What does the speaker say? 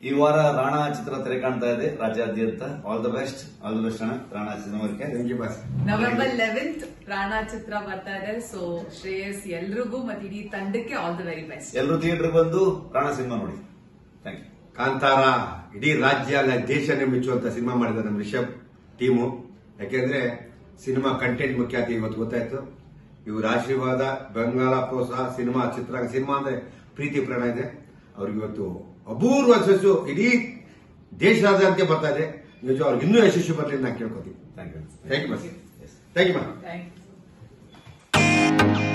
ಈ ವಾರ ರಾಣಾ ಚಿತ್ರ ತೆರೆ ಕಾಣ್ತಾ ಇದೆ ರಾಜ್ಯಾದ್ಯಂತ all the best all the best ಅಣ್ಣ ರಾಣಾ ಸಿನಿಮಾಕ್ಕೆ thank you boss November eleventh Rana ಚಿತ್ರ ಬರ್ತಾ ಇದೆ ಸೊ ಶ್ರೇಯಸ್ ಎಲ್ರಿಗೂ ಮತ್ತೆ ಇಡೀ ತಂಡಕ್ಕೆ ಆಲ್ ದ ವೆರಿ ಬೆಸ್ಟ್ ಎಲ್ಲರೂ ಥಿಯೇಟರ್ ಬಂದು ರಾಣಾ ಸಿನಿಮಾ ನೋಡಿ ಥ್ಯಾಂಕ್ ಯು ಕಾಂತಾರ ಇಡೀ ರಾಜ್ಯ ಅಲ್ಲ ದೇಶನೇ ಮೆಚ್ಚುವಂತ ಸಿನಿಮಾ ಮಾಡಿದ ನಮ್ಮ ರಿಷಬ್ ಟೀಮು ಯಾಕೆಂದ್ರೆ ಸಿನಿಮಾ ಕಂಟೆಂಟ್ ಮುಖ್ಯ ಅಂತ ಇವತ್ತು ಗೊತ್ತಾಯ್ತು ಇವ್ರ ಆಶೀರ್ವಾದ ಬೆಂಗಾಲ ಪ್ರೋತ್ಸಾಹ ಸಿನಿಮಾ ಚಿತ್ರ ಸಿನಿಮಾ ಅಂದ್ರೆ ಪ್ರೀತಿ ಪ್ರಾಣ ಇದೆ ಅವ್ರಿಗೆ ಇವತ್ತು ಅಪೂರ್ವ ಯಶಸ್ಸು ಇಡೀ ದೇಶದಾದ್ಯಂತ ಬರ್ತಾ ಇದೆ ನಿಜ ಅವ್ರಿಗೆ ಇನ್ನೂ ಯಶಸ್ಸು ಬರಲಿ ಅಂತ ನಾನು ಕೇಳ್ಕೊತೀನಿ thank you thank you boss thank you ma'am thank you